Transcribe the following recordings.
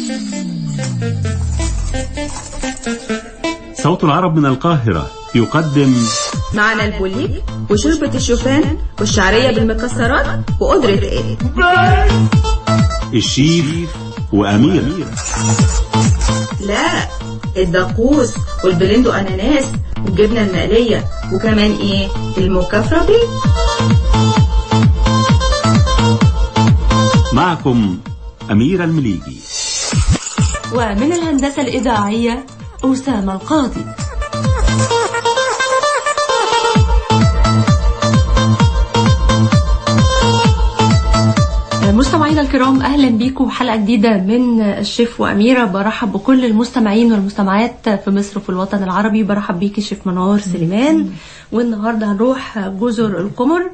صوت العرب من القاهرة يقدم معنا البوليك وشوربة الشوفان والشعرية بالمكسرات وقدرة ايه الشيف وأمير لا الدقوس والبلندو اناناس والجبنة المقلية وكمان ايه المكفرة بيه معكم أمير المليجي ومن الهندسة الإذاعية أسامة القاضي مستمعينا الكرام اهلا بيكم حلقه جديده من الشيف واميره برحب بكل المستمعين والمستمعات في مصر وفي الوطن العربي برحب بيكي شيف منور سليمان والنهارده هنروح جزر القمر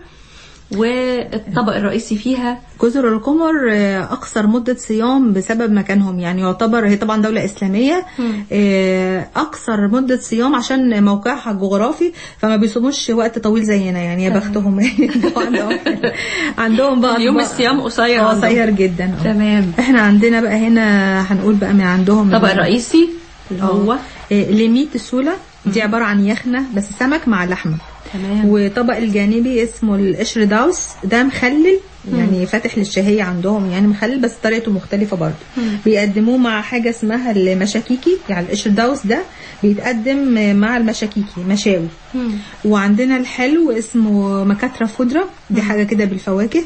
والطبق الرئيسي فيها جزر القمر آه، اقصر مده صيام بسبب مكانهم يعني يعتبر هي طبعا دوله اسلاميه آه، اقصر مده صيام عشان موقعها الجغرافي فما بيصوموش وقت طويل زينا يعني يا بختهم عندهم عندهم بقى يوم أطباق الصيام قصير عندهم. قصير جدا آه. تمام احنا عندنا بقى هنا هنقول بقى من عندهم الطبق الرئيسي اللي هو آه، ليميت السوله دي عباره عن يخنه بس سمك مع لحمه تمام وطبق الجانبي اسمه القشر داوس ده مخلل يعني فاتح للشهية عندهم يعني مخلل بس طريقته مختلفة برضه بيقدموه مع حاجة اسمها المشاكيكي يعني القشر داوس ده بيتقدم مع المشاكيكي مشاوي مم. وعندنا الحلو اسمه مكاترة خضرة دي حاجة كده بالفواكه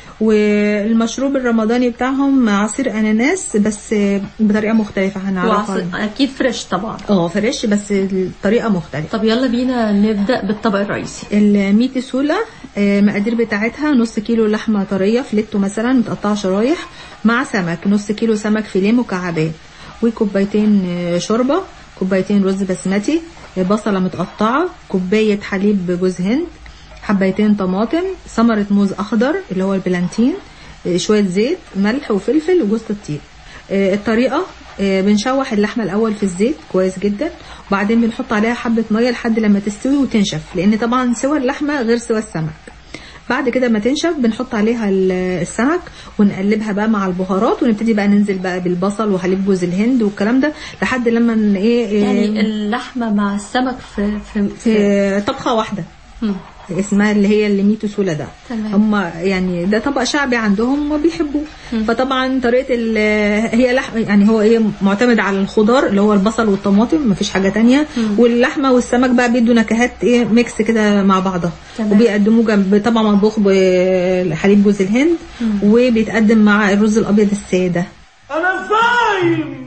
والمشروب الرمضاني بتاعهم عصير اناناس بس بطريقه مختلفه هنعرفها وعص- اكيد فريش طبعا اه فريش بس الطريقه مختلفه طب يلا بينا نبدا بالطبق الرئيسي الميت سولا آه، المقادير بتاعتها نص كيلو لحمه طريه فليتو مثلا متقطعه شرايح مع سمك نص كيلو سمك فيليه مكعبات وكوبايتين آه، شوربه كوبايتين رز بسمتي آه، بصله متقطعه كوبايه حليب جوز هند حبايتين طماطم ثمره موز اخضر اللي هو البلانتين آه، شويه زيت ملح وفلفل وجوز الطيب آه، الطريقه آه، بنشوح اللحمه الاول في الزيت كويس جدا وبعدين بنحط عليها حبه ميه لحد لما تستوي وتنشف لان طبعا سوى اللحمه غير سوى السمك بعد كده ما تنشف بنحط عليها ال- السمك ونقلبها بقى مع البهارات ونبتدي بقى ننزل بقى بالبصل وحليب جوز الهند والكلام ده لحد لما ن- ايه إيه، يعني اللحمه مع السمك في في, في في طبخه واحده مم. اسمها اللي هي اللي ميتو سولا ده تمام. هم يعني ده طبق شعبي عندهم وبيحبوه فطبعا طريقه ال- هي لحم يعني هو ايه معتمد على الخضار اللي هو البصل والطماطم مفيش حاجه تانية واللحمه والسمك بقى بيدوا نكهات ايه ميكس كده مع بعضها تمام. وبيقدموه جنب طبعا مطبوخ بحليب جوز الهند وبيتقدم مع الرز الابيض الساده أنا صايم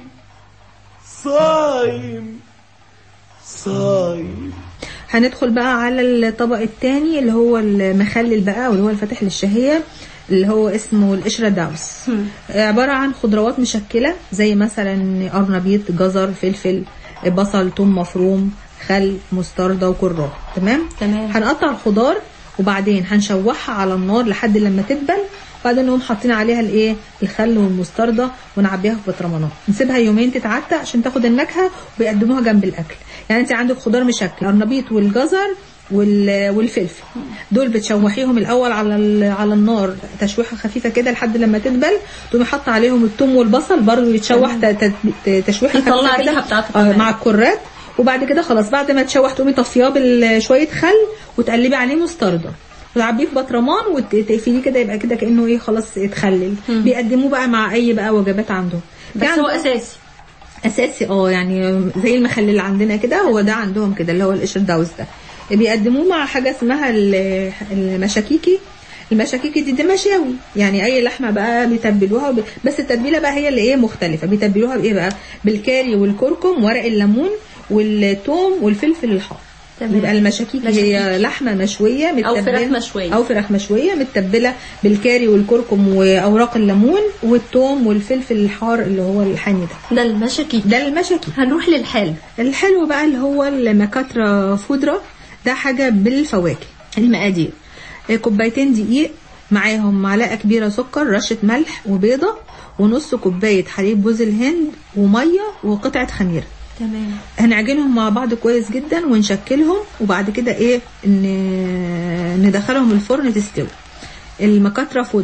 صايم صايم هندخل بقى على الطبق الثاني اللي هو المخلل بقى واللي هو الفاتح للشهية اللي هو اسمه القشرة داوس عبارة عن خضروات مشكلة زي مثلا قرنبيط جزر فلفل بصل ثوم مفروم خل مستردة وكرات تمام تمام. هنقطع الخضار وبعدين هنشوحها على النار لحد لما تدبل بعدين نقوم حاطين عليها الايه الخل والمستردة ونعبيها في بطرمانات نسيبها يومين تتعتق عشان تاخد النكهه ويقدموها جنب الاكل يعني انت عندك خضار مشكل القرنبيط والجزر وال- والفلفل دول بتشوحيهم الاول على ال- على النار تشويحه خفيفه كده لحد لما تدبل تقومي حاطه عليهم الثوم والبصل برضه يتشوح ت- ت- تشويحه يطلع خفيفة كده. الريحة بتاعته آه، كمان. مع الكرات وبعد كده خلاص بعد ما تشوح تقومي طفياه بشويه خل وتقلبي عليه مستردة وتعبيه في بطرمان وتقفليه كده يبقى كده كانه ايه خلاص اتخلل بيقدموه بقى مع اي بقى وجبات عندهم بس في هو عندهم- اساسي اساسي اه يعني زي المخلل اللي عندنا كده هو ده عندهم كده اللي هو القشر داوس ده بيقدموه مع حاجه اسمها ال- المشاكيكي المشاكيكي دي, دي مشاوي يعني اي لحمه بقى بيتبلوها وب... بس التتبيله بقى هي اللي ايه مختلفه بيتبلوها بايه بقى بالكاري والكركم ورق الليمون والثوم والفلفل الحار تمام. يبقى المشاكيكي هي لحمه مشويه أو متبلة فراخ مشوية. او فراخ مشويه متبله بالكاري والكركم واوراق الليمون والثوم والفلفل الحار اللي هو الحامي ده ده المشاكيك ده المشاكي هنروح للحلو الحلو بقى اللي هو المكاترة فودرة ده حاجة بالفواكه المقادير آه، كوبايتين دقيق معاهم معلقة كبيرة سكر رشة ملح وبيضة ونص كوباية حليب جوز الهند ومية وقطعة خميرة تمام هنعجنهم مع بعض كويس جدا ونشكلهم وبعد كده ايه ن- ندخلهم الفرن تستوي المكاترة فودرة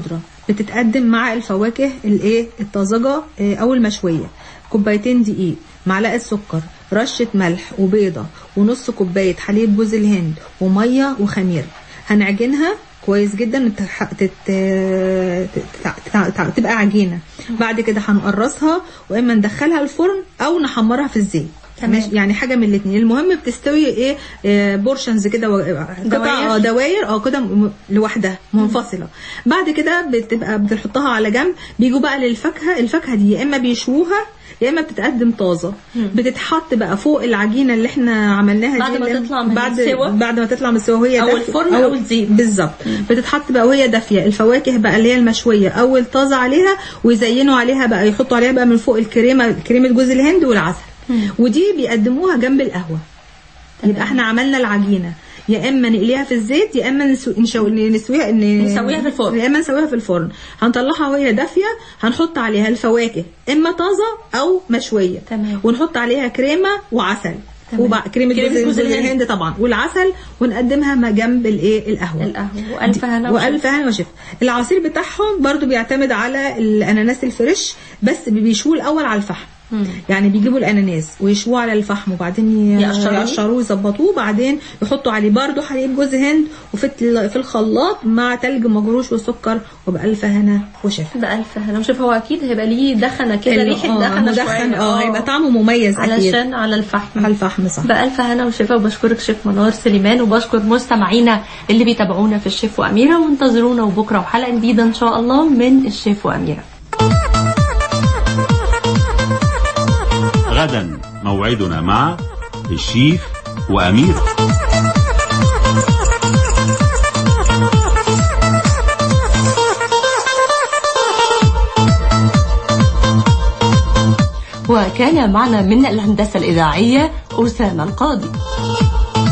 بتتقدم مع الفواكه الايه الطازجه آه، او المشويه كوبايتين دقيق معلقه سكر رشه ملح وبيضه ونص كوبايه حليب جوز الهند وميه وخميره هنعجنها كويس جدا تتح- تت... تت... تت... تت... تبقى عجينه بعد كده هنقرصها واما ندخلها الفرن او نحمرها في الزيت تمام. ماشي؟ يعني حاجه من الاثنين المهم بتستوي ايه آه، بورشنز كده و- قطع دواير. آه، دواير اه كده م- لوحدها منفصله بعد كده بتبقى بنحطها على جنب بيجوا بقى للفاكهه الفاكهه دي يا اما بيشوها يا اما بتتقدم طازه بتتحط بقى فوق العجينه اللي احنا عملناها بعد دي ما اللي- تطلع من بعد السوا. بعد ما تطلع من السوا وهي أو دافية. الفرن أو الزيت. بالظبط بتتحط بقى وهي دافيه الفواكه بقى اللي هي المشويه او الطازه عليها ويزينوا عليها بقى يحطوا عليها بقى من فوق الكريمه كريمه جوز الهند والعسل ودي بيقدموها جنب القهوه يبقى احنا عملنا العجينه يا اما نقليها في الزيت يا اما نسو... نشو... نسويها ن... نسويها في الفرن. يا اما نسويها في الفرن هنطلعها وهي دافيه هنحط عليها الفواكه اما طازه او مشويه تمام. ونحط عليها كريمه وعسل تمام. وبع... كريمه كريمة جوز, جوز جوز الهند. الهند طبعا والعسل ونقدمها ما جنب الايه القهوه القهوة وألف هنا وشفا. والف هنا وشفا العصير بتاعهم برضو بيعتمد على الاناناس الفريش بس بيشوه الاول على الفحم يعني بيجيبوا الاناناس ويشووه على الفحم وبعدين ي- يقشروه. يقشروه ويظبطوه وبعدين يحطوا عليه برضو حليب جوز هند وفي ال- في الخلاط مع تلج مجروش وسكر وبألف هنا وشفا بألف هنا وشوف هو أكيد هيبقى ليه دخنة كده ال- ريحة آه، دخنة مدخن شوية اه هيبقى طعمه مميز اكيد علشان على الفحم على الفحم صح بألف هنا وشفا وبشكرك شيف منار سليمان وبشكر مستمعينا اللي بيتابعونا في الشيف وأميرة وانتظرونا وبكرة وحلقة جديدة إن شاء الله من الشيف وأميرة غدا موعدنا مع الشيف وأميرة وكان معنا من الهندسة الإذاعية أسامة القاضي